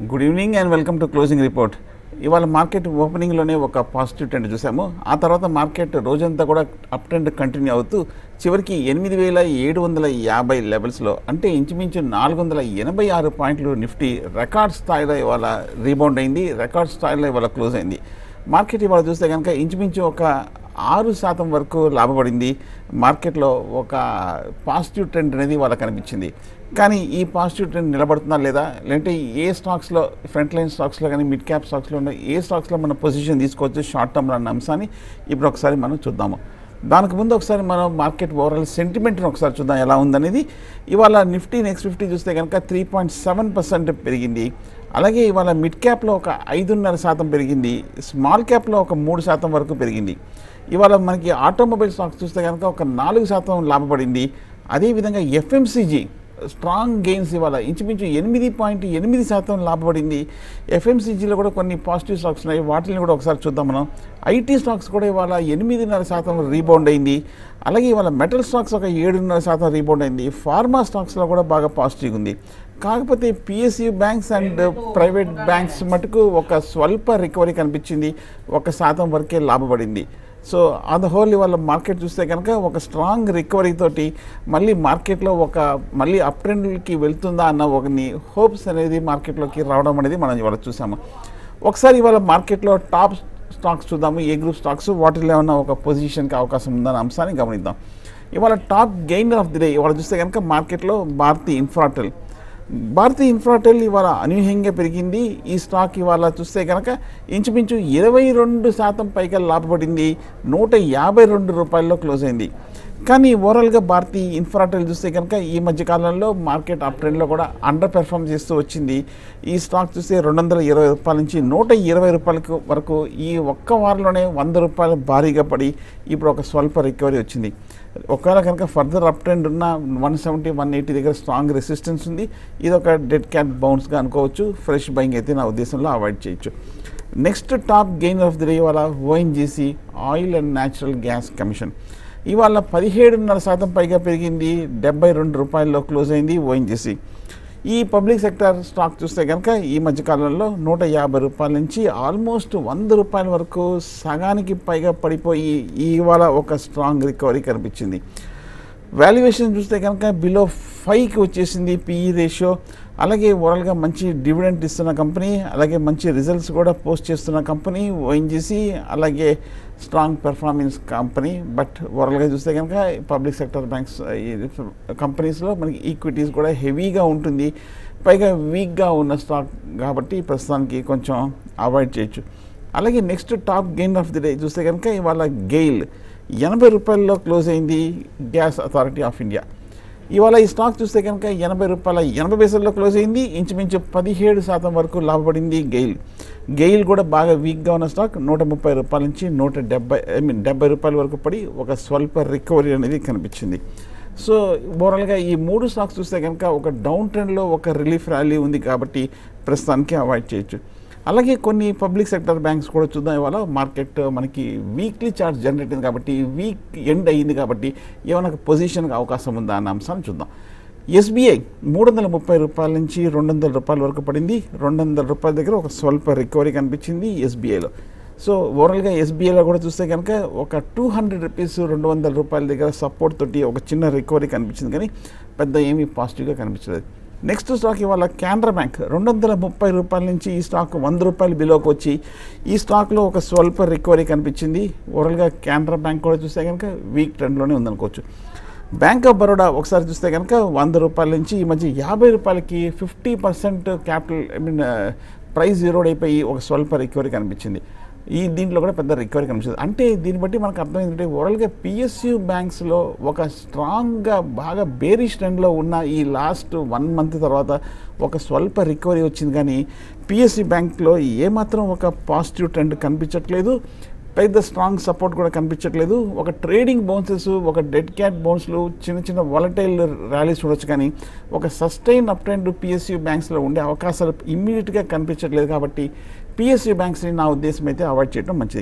good evening and welcome to closing report ఇవాళ market ఓపెనింగ్లోనే ఒక పాజిటివ్ ట్రెండ్ చూసాము ఆ తర్వాత మార్కెట్ రోజంతా కూడా అప్ ట్రెండ్ కంటిన్యూ అవుతూ చివరికి ఎనిమిది వేల ఏడు వందల యాభై లెవెల్స్లో అంటే ఇంచుమించు నాలుగు వందల ఎనభై ఆరు పాయింట్లు నిఫ్టీ రికార్డ్ స్థాయిలో ఇవాళ రీబౌండ్ అయింది రికార్డ్ స్థాయిలో ఇవాళ క్లోజ్ అయింది మార్కెట్ ఇవాళ చూస్తే కనుక ఇంచుమించు ఒక ఆరు శాతం వరకు లాభపడింది మార్కెట్లో ఒక పాజిటివ్ ట్రెండ్ అనేది వాళ్ళకి కనిపించింది కానీ ఈ పాజిటివ్ ట్రెండ్ నిలబడుతుందా లేదా లేదంటే ఏ స్టాక్స్లో ఫ్రంట్ లైన్ స్టాక్స్లో కానీ మిడ్ క్యాప్ స్టాక్స్లో ఉన్న ఏ స్టాక్స్లో మన పొజిషన్ తీసుకోవచ్చు షార్ట్ టర్మ్లో అన్న అంశాన్ని ఇప్పుడు ఒకసారి మనం చూద్దాము దానికి ముందు ఒకసారి మనం మార్కెట్ ఓవరాల్ సెంటిమెంట్ని ఒకసారి చూద్దాం ఎలా ఉందనేది ఇవాళ నిఫ్టీ నెక్స్ట్ ఫిఫ్టీ చూస్తే కనుక త్రీ పాయింట్ సెవెన్ పర్సెంట్ పెరిగింది అలాగే ఇవాళ మిడ్ క్యాప్లో ఒక ఐదున్నర శాతం పెరిగింది స్మాల్ క్యాప్లో ఒక మూడు శాతం వరకు పెరిగింది ఇవాళ మనకి ఆటోమొబైల్ స్టాక్స్ చూస్తే కనుక ఒక నాలుగు శాతం లాభపడింది అదేవిధంగా ఎఫ్ఎంసీజీ స్ట్రాంగ్ గెయిన్స్ ఇవాళ ఇంచుమించు ఎనిమిది పాయింట్ ఎనిమిది శాతం లాభపడింది ఎఫ్ఎంసీజీలో కూడా కొన్ని పాజిటివ్ స్టాక్స్ ఉన్నాయి వాటిని కూడా ఒకసారి చూద్దాం మనం ఐటీ స్టాక్స్ కూడా ఇవాళ ఎనిమిదిన్నర శాతం రీబౌండ్ అయింది అలాగే ఇవాళ మెటల్ స్టాక్స్ ఒక ఏడున్నర శాతం రీబౌండ్ అయింది ఫార్మా స్టాక్స్లో కూడా బాగా పాజిటివ్ ఉంది కాకపోతే PSU banks and private banks మటుకు ఒక స్వల్ప రికవరీ కనిపించింది ఒక శాతం వరకే లాభపడింది సో ఆన్ ద హోల్ ఇవాళ మార్కెట్ చూస్తే కనుక ఒక స్ట్రాంగ్ రికవరీ తోటి మళ్ళీ మార్కెట్లో ఒక మళ్ళీ అప్ ట్రెండ్కి వెళ్తుందా అన్న ఒక హోప్స్ అనేది మార్కెట్లోకి రావడం అనేది మనం ఇవాళ చూసాము ఒకసారి ఇవాళ మార్కెట్లో టాప్ స్టాక్స్ చూద్దాము ఏ గ్రూప్ స్టాక్స్ వాటిలో ఏమన్నా ఒక పొజిషన్కి అవకాశం ఉందన్న అంశాన్ని గమనిద్దాం ఇవాళ top gainer of the day ఇవాళ చూస్తే కనుక మార్కెట్లో భారతీ ఇన్ఫ్రాటెల్ భారతీ ఇన్ఫ్రాటెల్ ఇవాళ అనూహ్యంగా పెరిగింది ఈ స్టాక్ ఇవాళ చూస్తే కనుక ఇంచుమించు ఇరవై రెండు శాతం పైగా లాభపడింది నూట యాభై రెండు రూపాయల్లో క్లోజ్ అయింది కానీ ఓవరాల్గా భారతీ ఇన్ఫ్రాటెల్ చూస్తే కనుక ఈ మధ్య కాలంలో మార్కెట్ అప్ ట్రెండ్లో కూడా అండర్ పెర్ఫామ్ చేస్తూ వచ్చింది ఈ స్టాక్ చూస్తే రెండు వందల ఇరవై రూపాయల నుంచి నూట ఇరవై రూపాయలకు వరకు ఈ ఒక్క వారంలోనే వంద రూపాయలు భారీగా పడి ఇప్పుడు ఒక స్వల్ప రికవరీ వచ్చింది ఒకవేళ కనుక ఫర్దర్ అప్ ట్రెండ్ ఉన్న వన్ సెవెంటీ వన్ ఎయిటీ దగ్గర స్ట్రాంగ్ రెసిస్టెన్స్ ఉంది ఇది ఒక డెడ్ క్యాట్ బౌన్స్గా అనుకోవచ్చు ఫ్రెష్ బయింగ్ అయితే నా ఉద్దేశంలో అవాయిడ్ చేయొచ్చు next top gain of the day ఇవాళ ONGC oil and natural gas commission ఇవాళ పదిహేడున్నర శాతం పైగా పెరిగింది డెబ్బై రెండు రూపాయల్లో క్లోజ్ అయింది ఓఎన్జీసీ ఈ పబ్లిక్ సెక్టర్ స్టాక్ చూస్తే కనుక ఈ మధ్యకాలంలో నూట యాభై రూపాయల నుంచి ఆల్మోస్ట్ వంద రూపాయల వరకు సగానికి పైగా పడిపోయి ఇవాళ ఒక స్ట్రాంగ్ రికవరీ కనిపించింది వాల్యుయేషన్ చూస్తే కనుక బిలో ఫైవ్కి వచ్చేసింది పిఈ రేషియో అలాగే ఓవరాల్గా మంచి డివిడెంట్ ఇస్తున్న కంపెనీ అలాగే మంచి రిజల్ట్స్ కూడా పోస్ట్ చేస్తున్న కంపెనీ ఓఎన్జీసీ అలాగే స్ట్రాంగ్ పెర్ఫార్మెన్స్ కంపెనీ బట్ ఓవరాల్గా చూస్తే కనుక పబ్లిక్ సెక్టర్ బ్యాంక్స్ కంపెనీస్లో మనకి ఈక్విటీస్ కూడా హెవీగా ఉంటుంది పైగా వీక్గా ఉన్న స్టాక్ కాబట్టి ప్రస్తుతానికి కొంచెం అవాయిడ్ చేయొచ్చు అలాగే next top gain of the day చూస్తే కనుక ఇవాళ గెయిల్ ఎనభై రూపాయల్లో క్లోజ్ అయింది గ్యాస్ అథారిటీ ఆఫ్ ఇండియా ఇవాళ ఈ స్టాక్ చూస్తే కనుక ఎనభై రూపాయల ఎనభై పైసల్లో క్లోజ్ అయింది ఇంచుమించు పదిహేడు శాతం వరకు లాభపడింది గెయిల్ గెయిల్ కూడా బాగా వీక్గా ఉన్న స్టాక్ నూట ముప్పై రూపాయల నుంచి నూట డెబ్బై ఐ మీన్ డెబ్బై రూపాయల వరకు పడి ఒక స్వల్ప రికవరీ అనేది కనిపించింది సో ఓవరాల్గా ఈ మూడు స్టాక్స్ చూస్తే కనుక ఒక డౌన్ ట్రెండ్లో ఒక రిలీఫ్ ర్యాలీ ఉంది కాబట్టి ప్రస్తుతానికి అవాయిడ్ చేయొచ్చు అలాగే కొన్ని పబ్లిక్ సెక్టర్ బ్యాంక్స్ కూడా చూద్దాం ఇవాళ మార్కెట్ మనకి వీక్లీ చార్ట్ జనరేట్ అయింది కాబట్టి వీక్ ఎండ్ అయ్యింది కాబట్టి ఏమైనా పొజిషన్కి అవకాశం ఉందా అన్న అంశాన్ని చూద్దాం ఎస్బీఐ మూడు వందల ముప్పై రూపాయల నుంచి రెండు వందల రూపాయల వరకు పడింది రెండు వందల రూపాయల దగ్గర ఒక స్వల్ప రికవరీ కనిపించింది ఎస్బీఐలో సో ఓవరాల్గా ఎస్బీఐలో కూడా చూస్తే కనుక ఒక టూ హండ్రెడ్ రూపీస్ రెండు వందల రూపాయల దగ్గర సపోర్ట్ తోటి ఒక చిన్న రికవరీ కనిపించింది కానీ పెద్ద ఏమీ పాజిటివ్గా కనిపించలేదు నెక్స్ట్ స్టాక్ ఇవాళ కెనరా బ్యాంక్ రెండు వందల ముప్పై రూపాయల నుంచి ఈ స్టాక్ వంద రూపాయలు బిలోకి వచ్చి ఈ స్టాక్లో ఒక స్వల్ప రికవరీ కనిపించింది ఓవరాల్గా కెనరా బ్యాంక్ కూడా చూస్తే కనుక వీక్ ట్రెండ్లోనే ఉందనుకోవచ్చు బ్యాంక్ ఆఫ్ బరోడా ఒకసారి చూస్తే కనుక వంద రూపాయల నుంచి ఈ మధ్య యాభై రూపాయలకి fifty percent capital I mean price zeroed అయిపోయి ఒక స్వల్ప రికవరీ కనిపించింది ఈ దీంట్లో కూడా పెద్ద రికవరీ కనిపిస్తుంది అంటే దీన్ని బట్టి మనకు అర్థం ఏంటంటే ఓవరాల్గా పిఎస్యు బ్యాంక్స్లో ఒక స్ట్రాంగ్గా బాగా బేరిష్ ట్రెండ్లో ఉన్న ఈ లాస్ట్ వన్ మంత్ తర్వాత ఒక స్వల్ప రికవరీ వచ్చింది కానీ పిఎస్సి బ్యాంక్లో ఏమాత్రం ఒక పాజిటివ్ ట్రెండ్ కనిపించట్లేదు పెద్ద స్ట్రాంగ్ సపోర్ట్ కూడా కనిపించట్లేదు ఒక ట్రేడింగ్ బౌన్సెస్ ఒక డెడ్ క్యాట్ బౌన్స్లు చిన్న చిన్న వాలటైల్ ర్యాలీస్ చూడొచ్చు కానీ ఒక సస్టైన్ అప్ ట్రెండ్ పిఎస్యు బ్యాంక్స్లో ఉండే అవకాశాలు ఇమ్మీడియట్గా కనిపించట్లేదు కాబట్టి పిఎస్యు బ్యాంక్స్ని నా ఉద్దేశం అయితే అవాయిడ్ చేయడం మంచిది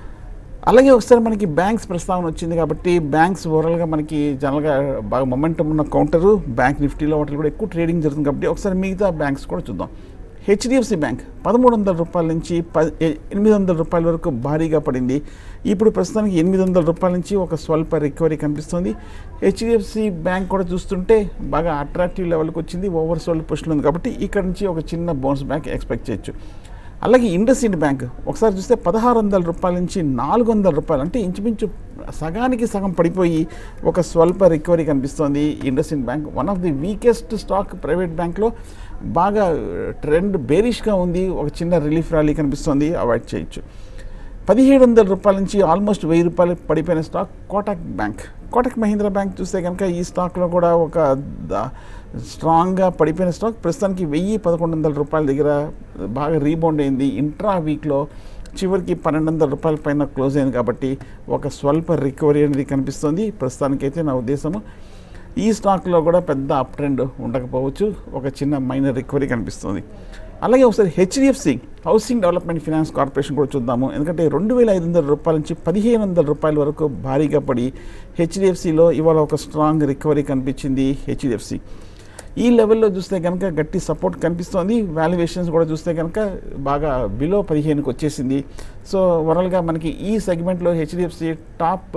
అలాగే ఒకసారి మనకి బ్యాంక్స్ ప్రస్తావన వచ్చింది కాబట్టి బ్యాంక్స్ ఓవరాల్గా మనకి జనరల్గా బాగా మొమెంటం ఉన్న కౌంటరు బ్యాంక్ నిఫ్టీలో వాటిలో కూడా ఎక్కువ ట్రేడింగ్ జరుగుతుంది కాబట్టి ఒకసారి మిగతా బ్యాంక్స్ కూడా చూద్దాం హెచ్డిఎఫ్సి బ్యాంక్ పదమూడు వందల రూపాయల నుంచి ప ఎ- ఎనిమిది వందల రూపాయల వరకు భారీగా పడింది ఇప్పుడు ప్రస్తుతానికి ఎనిమిది వందల రూపాయల నుంచి ఒక స్వల్ప రికవరీ కనిపిస్తుంది హెచ్డిఎఫ్సి బ్యాంక్ కూడా చూస్తుంటే బాగా అట్రాక్టివ్ లెవెల్కి వచ్చింది ఓవర్ సోల్డ్ పొజిషన్ ఉంది కాబట్టి ఇక్కడ నుంచి ఒక చిన్న బౌన్స్ బ్యాక్ ఎక్స్పెక్ట్ చేయొచ్చు అలాగే ఇండస్ ఇండ్ బ్యాంక్ ఒకసారి చూస్తే పదహారు వందల రూపాయల నుంచి నాలుగు వందల రూపాయలు అంటే ఇంచుమించు సగానికి సగం పడిపోయి ఒక స్వల్ప రికవరీ కనిపిస్తోంది IndusInd bank one of the weakest stock private బ్యాంక్లో బాగా ట్రెండ్ బేరిష్గా ఉంది ఒక చిన్న రిలీఫ్ ర్యాలీ కనిపిస్తోంది అవాయిడ్ చేయొచ్చు పదిహేడు వందల రూపాయల నుంచి ఆల్మోస్ట్ వెయ్యి రూపాయలు పడిపోయిన stock Kotak bank Kotak Mahindra bank చూస్తే కనుక ఈ స్టాక్లో కూడా ఒక ద- స్ట్రాంగ్గా పడిపోయిన స్టాక్ ప్రస్తుతానికి వెయ్యి పదకొండు వందల రూపాయల దగ్గర బాగా రీబౌండ్ అయింది ఇంట్రా వీక్లో చివరికి పన్నెండు వందల రూపాయల పైన క్లోజ్ అయింది కాబట్టి ఒక స్వల్ప రికవరీ అనేది కనిపిస్తుంది ప్రస్తుతానికైతే నా ఉద్దేశము ఈ స్టాక్లో కూడా పెద్ద అప్ ట్రెండ్ ఉండకపోవచ్చు ఒక చిన్న మైనర్ రికవరీ కనిపిస్తుంది అలాగే ఒకసారి HDFC housing development finance corporation కూడా చూద్దాము ఎందుకంటే రెండు వేల ఐదు వందల రూపాయల నుంచి పదిహేను వందల రూపాయల వరకు భారీగా పడి హెచ్డిఎఫ్సిలో ఇవాళ ఒక స్ట్రాంగ్ రికవరీ కనిపించింది హెచ్డిఎఫ్సి ఈ లెవెల్లో చూస్తే కనుక గట్టి సపోర్ట్ కనిపిస్తోంది వాల్యుయేషన్స్ కూడా చూస్తే కనుక బాగా బిలో పదిహేనుకి వచ్చేసింది సో ఓవరాల్గా మనకి ఈ సెగ్మెంట్లో హెచ్డిఎఫ్సి టాప్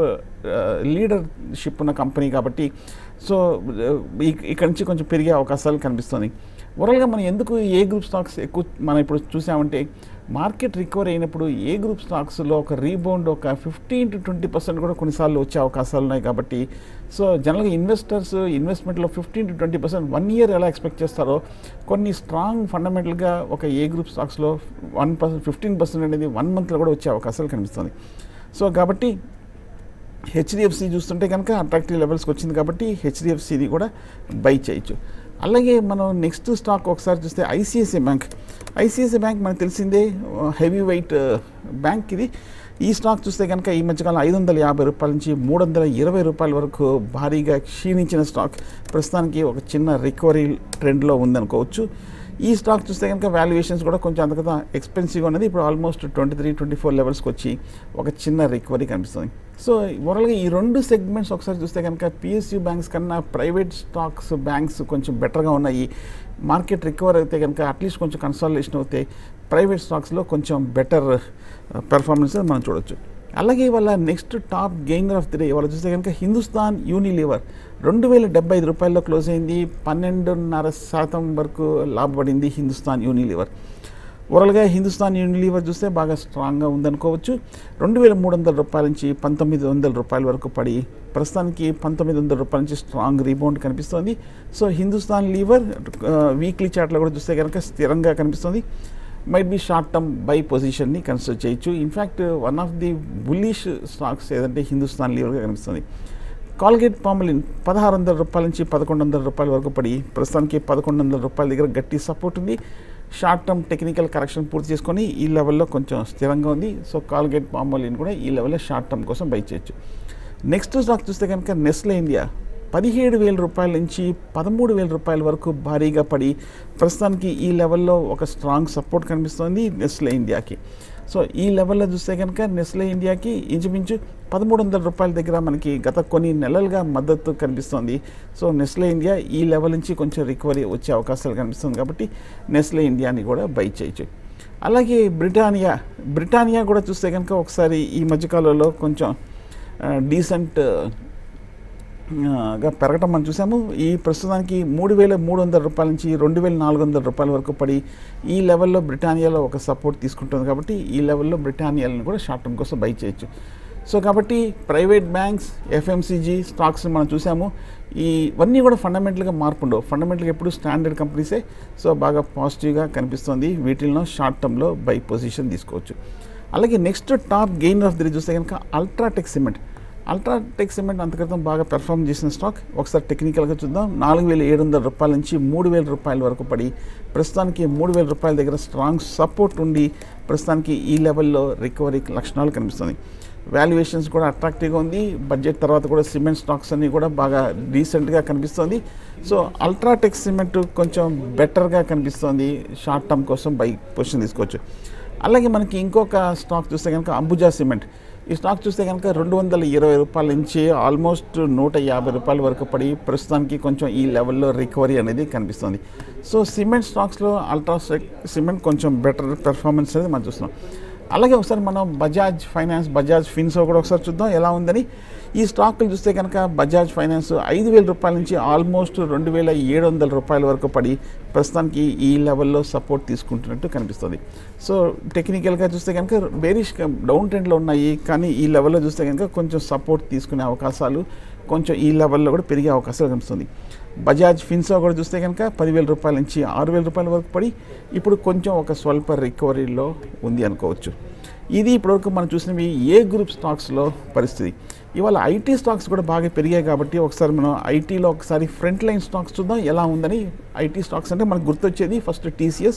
లీడర్షిప్ ఉన్న కంపెనీ కాబట్టి సో ఇక్కడ నుంచి కొంచెం పెరిగే అవకాశాలు కనిపిస్తుంది ఓవరాల్గా మనం ఎందుకు ఏ గ్రూప్ స్టాక్స్ ఎక్కువ మనం ఇప్పుడు చూసామంటే మార్కెట్ రికవర్ అయినప్పుడు ఏ గ్రూప్ స్టాక్స్లో ఒక రీబౌండ్ ఒక ఫిఫ్టీన్ టు ట్వంటీ పర్సెంట్ కూడా కొన్నిసార్లు వచ్చే అవకాశాలు ఉన్నాయి కాబట్టి సో జనరల్గా ఇన్వెస్టర్స్ ఇన్వెస్ట్మెంట్లో fifteen to twenty percent one year ఎలా ఎక్స్పెక్ట్ చేస్తారో కొన్ని స్ట్రాంగ్ ఫండమెంటల్గా ఒక ఏ గ్రూప్ స్టాక్స్లో వన్ పర్సెంట్ ఫిఫ్టీన్ పర్సెంట్ అనేది వన్ మంత్లో కూడా వచ్చే అవకాశాలు కనిపిస్తుంది సో కాబట్టి హెచ్డిఎఫ్సి చూస్తుంటే కనుక అట్రాక్టివ్ లెవెల్స్కి వచ్చింది కాబట్టి హెచ్డిఎఫ్సిది కూడా బై చేయొచ్చు అలాగే మనం నెక్స్ట్ స్టాక్ ఒకసారి చూస్తే ఐసిఐసిఐ బ్యాంక్ ఐసిఐసిఐ బ్యాంక్ మనకు తెలిసిందే హెవీ వెయిట్ బ్యాంక్ ఇది ఈ స్టాక్ చూస్తే కనుక ఈ మధ్యకాలం ఐదు వందల యాభై రూపాయల నుంచి మూడు వందల ఇరవై రూపాయల వరకు భారీగా క్షీణించిన స్టాక్ ప్రస్తుతానికి ఒక చిన్న రికవరీ ట్రెండ్లో ఉందనుకోవచ్చు ఈ స్టాక్ చూస్తే కనుక వాల్యుయేషన్స్ కూడా కొంచెం అంతకదా ఎక్స్పెన్సివ్గా ఉన్నది ఇప్పుడు almost twenty three twenty four లెవెల్స్కి వచ్చి ఒక చిన్న రికవరీ కనిపిస్తుంది సో ఓవరాల్గా ఈ రెండు సెగ్మెంట్స్ ఒకసారి చూస్తే కనుక పిఎస్యూ బ్యాంక్స్ కన్నా ప్రైవేట్ స్టాక్స్ బ్యాంక్స్ కొంచెం బెటర్గా ఉన్నాయి మార్కెట్ రికవర్ అయితే కనుక అట్లీస్ట్ కొంచెం కన్సాలిడేషన్ అవుతే ప్రైవేట్ స్టాక్స్లో కొంచెం బెటర్ పెర్ఫార్మెన్స్ మనం చూడొచ్చు అలాగే ఇవాళ next top gainer of the day ఇవాళ చూస్తే కనుక హిందుస్థాన్ యూనిలివర్ రెండు వేల డెబ్బై ఐదు రూపాయల్లో క్లోజ్ అయింది పన్నెండున్నర శాతం వరకు లాభపడింది హిందుస్థాన్ యూనిలివర్ ఓవరాల్గా హిందుస్థాన్ యూనిలివర్ చూస్తే బాగా స్ట్రాంగ్గా ఉందనుకోవచ్చు రెండు వేల మూడు వందల రూపాయల నుంచి పంతొమ్మిది వందల రూపాయల వరకు పడి ప్రస్తుతానికి పంతొమ్మిది వందల రూపాయల నుంచి స్ట్రాంగ్ రీబౌండ్ కనిపిస్తుంది సో హిందుస్థాన్ లీవర్ వీక్లీ చార్ట్లో కూడా చూస్తే కనుక స్థిరంగా కనిపిస్తుంది might be short term buy పొజిషన్ని కన్సిడర్ చేయొచ్చు in fact one of the bullish stocks ఏదంటే హిందుస్థాన్ లీవర్గా కనిపిస్తుంది కాల్గేట్ పామలిన్ పదహారు వందల రూపాయల నుంచి పదకొండు వందల రూపాయల వరకు పడి ప్రస్తుతానికి పదకొండు వందల రూపాయల దగ్గర గట్టి సపోర్ట్ ఉంది షార్ట్ టర్మ్ టెక్నికల్ కరెక్షన్ పూర్తి చేసుకొని ఈ లెవెల్లో కొంచెం స్థిరంగా ఉంది సో కాల్గేట్ పామలిన్ కూడా ఈ లెవెల్లో షార్ట్ టర్మ్ కోసం బై చేయొచ్చు నెక్స్ట్ స్టాక్ చూస్తే కనుక నెస్లే ఇండియా పదిహేడు వేల రూపాయల నుంచి పదమూడు వేల రూపాయల వరకు భారీగా పడి ప్రస్తుతానికి ఈ లెవెల్లో ఒక స్ట్రాంగ్ సపోర్ట్ కనిపిస్తుంది నెస్లే ఇండియాకి సో ఈ లెవెల్లో చూస్తే కనుక నెస్లే ఇండియాకి ఇంచుమించు పదమూడు వందల రూపాయల దగ్గర మనకి గత కొన్ని నెలలుగా మద్దతు కనిపిస్తుంది సో నెస్లే ఇండియా ఈ లెవెల్ నుంచి కొంచెం రికవరీ వచ్చే అవకాశాలు కనిపిస్తుంది కాబట్టి నెస్లే ఇండియాని కూడా బై చేయొచ్చు అలాగే బ్రిటానియా బ్రిటానియా కూడా చూస్తే కనుక ఒకసారి ఈ మధ్యకాలంలో కొంచెం డీసెంట్ గా పెరగటం మనం చూసాము ఈ ప్రస్తుతానికి మూడు వేల మూడు వందల రూపాయల నుంచి రెండు వేల నాలుగు వందల రూపాయల వరకు పడి ఈ లెవెల్లో బ్రిటానియాలో ఒక సపోర్ట్ తీసుకుంటుంది కాబట్టి ఈ లెవెల్లో బ్రిటానియాలను కూడా షార్ట్ టర్మ్ కోసం బై చేయొచ్చు సో కాబట్టి ప్రైవేట్ బ్యాంక్స్ ఎఫ్ఎంసీజీ స్టాక్స్ మనం చూసాము ఈ ఇవన్నీ కూడా ఫండమెంటల్గా మార్పు ఉండవు ఫండమెంటల్గా ఎప్పుడు స్టాండర్డ్ కంపెనీసే సో బాగా పాజిటివ్గా కనిపిస్తుంది వీటిల్లో షార్ట్ టర్మ్లో బై పొజిషన్ తీసుకోవచ్చు అలాగే next top gain of the చూస్తే కనుక అల్ట్రాటెక్ సిమెంట్ అల్ట్రాటెక్ సిమెంట్ అంతక్రితం బాగా పెర్ఫామ్ చేసిన స్టాక్ ఒకసారి టెక్నికల్గా చూద్దాం నాలుగు వేల ఏడు వందల రూపాయల నుంచి మూడు వేల రూపాయల వరకు పడి ప్రస్తుతానికి మూడు వేల రూపాయల దగ్గర స్ట్రాంగ్ సపోర్ట్ ఉండి ప్రస్తుతానికి ఈ లెవెల్లో రికవరీ లక్షణాలు కనిపిస్తుంది వాల్యుయేషన్స్ కూడా అట్రాక్టివ్గా ఉంది బడ్జెట్ తర్వాత కూడా సిమెంట్ స్టాక్స్ అన్నీ కూడా బాగా డీసెంట్గా కనిపిస్తుంది సో అల్ట్రాటెక్ సిమెంట్ కొంచెం బెటర్గా కనిపిస్తుంది షార్ట్ టర్మ్ కోసం బై పొజిషన్ తీసుకోవచ్చు అలాగే మనకి ఇంకొక స్టాక్ చూస్తే కనుక అంబుజా సిమెంట్ ఈ స్టాక్ చూస్తే కనుక రెండు వందల ఇరవై రూపాయల నుంచి ఆల్మోస్ట్ నూట యాభై రూపాయల వరకు పడి ప్రస్తుతానికి కొంచెం ఈ లెవెల్లో రికవరీ అనేది కనిపిస్తుంది సో సిమెంట్ స్టాక్స్లో అల్ట్రాసెక్ సిమెంట్ కొంచెం బెటర్ పెర్ఫార్మెన్స్ అనేది మనం చూస్తున్నాం అలాగే ఒకసారి మనం బజాజ్ ఫైనాన్స్ బజాజ్ ఫిన్సో కూడా ఒకసారి చూద్దాం ఎలా ఉందని ఈ స్టాక్లు చూస్తే కనుక బజాజ్ ఫైనాన్స్ ఐదు వేల రూపాయల నుంచి ఆల్మోస్ట్ రెండు వేల ఏడు వందల రూపాయల వరకు పడి ప్రస్తుతానికి ఈ లెవెల్లో సపోర్ట్ తీసుకుంటున్నట్టు కనిపిస్తుంది సో టెక్నికల్గా చూస్తే కనుక బేరిష్ డౌన్ ట్రెండ్లో ఉన్నాయి కానీ ఈ లెవెల్లో చూస్తే కనుక కొంచెం సపోర్ట్ తీసుకునే అవకాశాలు కొంచెం ఈ లెవెల్లో కూడా పెరిగే అవకాశాలు కనిపిస్తుంది బజాజ్ ఫిన్సో కూడా చూస్తే కనుక పదివేల రూపాయల నుంచి ఆరు వేల రూపాయల వరకు పడి ఇప్పుడు కొంచెం ఒక స్వల్ప రికవరీలో ఉంది అనుకోవచ్చు ఇది ఇప్పటివరకు మనం చూసినవి ఏ గ్రూప్ స్టాక్స్లో పరిస్థితి ఇవాళ ఐటీ స్టాక్స్ కూడా బాగా పెరిగాయి కాబట్టి ఒకసారి మనం ఐటీలో ఒకసారి ఫ్రంట్ లైన్ స్టాక్స్ చూద్దాం ఎలా ఉందని ఐటీ స్టాక్స్ అంటే మనకు గుర్తొచ్చేది ఫస్ట్ టీసీఎస్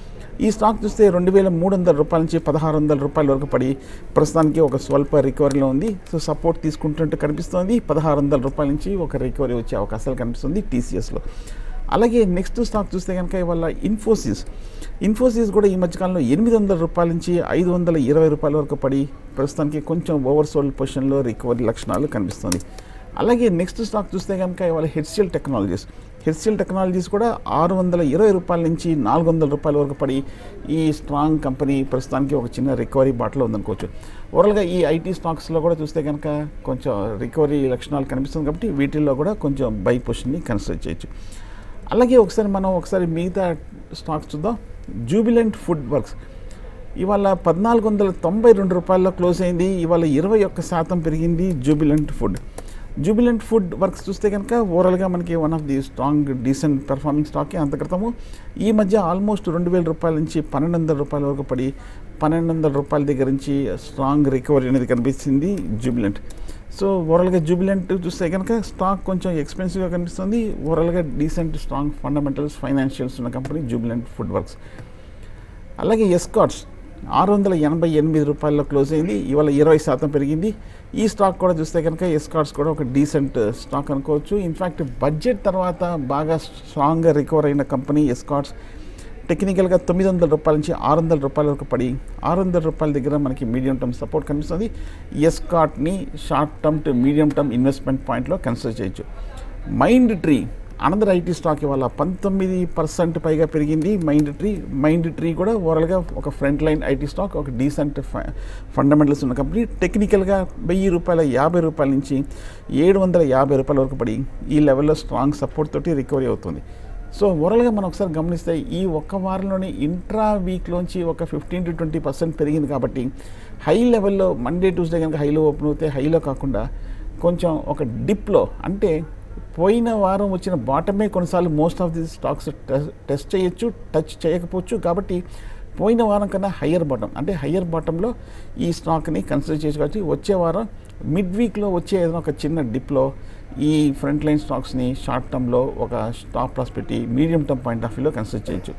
ఈ స్టాక్ చూస్తే రెండు వేల మూడు వందల రూపాయల నుంచి పదహారు వందల రూపాయల వరకు పడి ప్రస్తుతానికి ఒక స్వల్ప రికవరీలో ఉంది సో సపోర్ట్ తీసుకుంటున్నట్టు కనిపిస్తుంది పదహారు వందల రూపాయల నుంచి ఒక రికవరీ వచ్చే అవకాశాలు కనిపిస్తుంది టీసీఎస్లో అలాగే నెక్స్ట్ స్టాక్ చూస్తే కనుక ఇవాళ ఇన్ఫోసిస్ ఇన్ఫోసిస్ కూడా ఈ మధ్యకాలంలో ఎనిమిది వందల రూపాయల నుంచి ఐదు వందల ఇరవై రూపాయల వరకు పడి ప్రస్తుతానికి కొంచెం ఓవర్ సోల్డ్ పొజిషన్లో రికవరీ లక్షణాలు కనిపిస్తుంది అలాగే నెక్స్ట్ స్టాక్ చూస్తే కనుక ఇవాళ హెచ్సిఎల్ టెక్నాలజీస్ హెచ్సిఎల్ టెక్నాలజీస్ కూడా ఆరు వందల ఇరవై రూపాయల నుంచి నాలుగు వందల రూపాయల వరకు పడి ఈ స్ట్రాంగ్ కంపెనీ ప్రస్తుతానికి ఒక చిన్న రికవరీ బాటలో ఉందనుకోవచ్చు ఓవరాల్గా ఈ ఐటీ స్టాక్స్లో కూడా చూస్తే కనుక కొంచెం రికవరీ లక్షణాలు కనిపిస్తుంది కాబట్టి వీటిల్లో కూడా కొంచెం బై పొజిషన్ని కన్సిడర్ చేయొచ్చు అలాగే ఒకసారి మనం ఒకసారి మిగతా స్టాక్స్ చూద్దాం జూబిలెంట్ ఫుడ్ వర్క్స్ ఇవాళ పద్నాలుగు వందల తొంభై రెండు రూపాయల్లో క్లోజ్ అయింది ఇవాళ ఇరవై ఒక్క శాతం పెరిగింది Jubilant food Jubilant FoodWorks చూస్తే కనుక ఓవరాల్గా మనకి one of the strong decent performing stock అంత క్రితము ఈ మధ్య ఆల్మోస్ట్ రెండు వేల రూపాయల నుంచి పన్నెండు వందల రూపాయల వరకు పడి పన్నెండు వందల రూపాయల దగ్గర నుంచి స్ట్రాంగ్ రికవరీ అనేది కనిపిస్తుంది జూబిలెంట్ సో ఓవరాల్గా జూబిలెంట్ చూస్తే కనుక స్టాక్ కొంచెం ఎక్స్పెన్సివ్గా కనిపిస్తుంది ఓవరాల్గా డీసెంట్ స్ట్రాంగ్ ఫండమెంటల్స్ ఫైనాన్షియల్స్ ఉన్న కంపెనీ జూబిలెంట్ ఫుడ్ వర్క్స్ అలాగే ఎస్కాట్స్ ఆరు వందల ఎనభై ఎనిమిది రూపాయల్లో క్లోజ్ అయింది ఇవాళ ఇరవై శాతం పెరిగింది ఈ స్టాక్ కూడా చూస్తే కనుక ఎస్కాట్స్ కూడా ఒక డీసెంట్ స్టాక్ అనుకోవచ్చు ఇన్ఫ్యాక్ట్ బడ్జెట్ తర్వాత బాగా స్ట్రాంగ్గా రికవర్ అయిన కంపెనీ ఎస్కాట్స్ టెక్నికల్గా తొమ్మిది వందల రూపాయల నుంచి ఆరు వందల రూపాయల వరకు పడి ఆరు వందల రూపాయల దగ్గర మనకి మీడియం టర్మ్ సపోర్ట్ కనిపిస్తుంది ఎస్కాట్ని short term to medium term investment పాయింట్లో కన్సిడర్ చేయొచ్చు Mindtree another IT stock ఇవాళ పంతొమ్మిది పర్సెంట్ పైగా పెరిగింది మైండ్ ట్రీ మైండ్ ట్రీ కూడా ఓవరాల్గా ఒక ఫ్రంట్ లైన్ ఐటీ స్టాక్ ఒక డీసెంట్ ఫండమెంటల్స్ ఉన్న కంపెనీ టెక్నికల్గా వెయ్యి రూపాయల యాభై రూపాయల నుంచి ఏడు వందల యాభై రూపాయల వరకు పడి ఈ లెవెల్లో స్ట్రాంగ్ సపోర్ట్ తోటి రికవరీ అవుతుంది సో ఓవరాల్గా మనం ఒకసారి గమనిస్తే ఈ ఒక్క వారంలోనే ఇంట్రా వీక్లోంచి ఒక ఫిఫ్టీన్ టు ట్వంటీ పర్సెంట్ పెరిగింది కాబట్టి హై లెవెల్లో మండే ట్యూస్డే కనుక హైలో ఓపెన్ అవుతే హైలో కాకుండా కొంచెం ఒక డిప్లో అంటే పోయిన వారం వచ్చిన బాటమే కొన్నిసార్లు most of the stocks test చేయొచ్చు టచ్ చేయకపోవచ్చు కాబట్టి పోయిన వారం కన్నా హయ్యర్ బాటం అంటే హయ్యర్ బాటంలో ఈ స్టాక్ని కన్సిడర్ చేసుకోవచ్చు వచ్చే వారం మిడ్ వీక్లో వచ్చే ఏదైనా ఒక చిన్న డిప్లో ఈ ఫ్రంట్ లైన్ స్టాక్స్ని షార్ట్ టర్మ్లో ఒక స్టాప్ లాస్ పెట్టి మీడియం టర్మ్ పాయింట్ ఆఫ్ వ్యూలో కన్సిడర్ చేయొచ్చు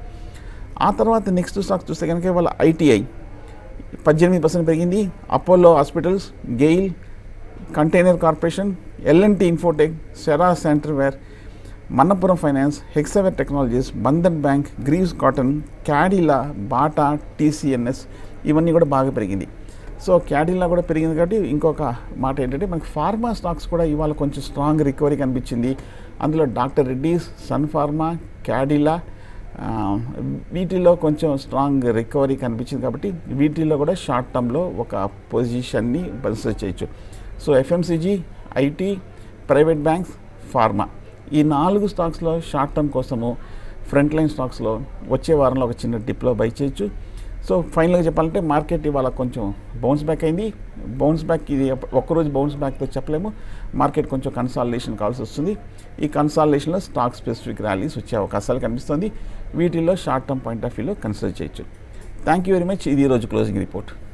ఆ తర్వాత నెక్స్ట్ స్టాక్ చూస్తే కనుక వాళ్ళ ఐటీఐ పద్దెనిమిది పర్సెంట్ పెరిగింది Apollo Hospitals GAIL Container Corporation L and T Infotech Cera Sanitaryware Manappuram Finance Hexaware Technologies Bandhan Bank Greaves Cotton Cadila Bata TCNS ఇవన్నీ కూడా బాగా పెరిగింది సో క్యాడిలా కూడా పెరిగింది కాబట్టి ఇంకొక మాట ఏంటంటే మనకి ఫార్మా స్టాక్స్ కూడా ఇవాళ కొంచెం స్ట్రాంగ్ రికవరీ కనిపించింది అందులో doctor Reddy's Sun Pharma Cadila ఆ, వీటిల్లో కొంచెం స్ట్రాంగ్ రికవరీ కనిపించింది కాబట్టి వీటిల్లో కూడా షార్ట్ టర్మ్లో ఒక పొజిషన్ని కన్సిడర్ చేయొచ్చు so FMCG IT private banks pharma ఈ నాలుగు స్టాక్స్లో షార్ట్ టర్మ్ కోసము ఫ్రంట్ లైన్ స్టాక్స్లో వచ్చే వారంలో ఒక చిన్న డిప్లో బై చేయొచ్చు సో ఫైనల్గా చెప్పాలంటే మార్కెట్ ఇవాళ కొంచెం బౌన్స్ బ్యాక్ అయింది బౌన్స్ బ్యాక్ ఇది ఒక్కరోజు బౌన్స్ బ్యాక్తో చెప్పలేము మార్కెట్ కొంచెం కన్సాలిడేషన్ కావాల్సి వస్తుంది ఈ కన్సాలిడేషన్లో స్టాక్ స్పెసిఫిక్ ర్యాలీస్ వచ్చే అవకాశాలు కనిపిస్తుంది వీటిల్లో షార్ట్ టర్మ్ పాయింట్ ఆఫ్ వ్యూలో కన్సిడర్ చేయొచ్చు థ్యాంక్ యూ వెరీ మచ్ ఇది ఈరోజు క్లోజింగ్ రిపోర్ట్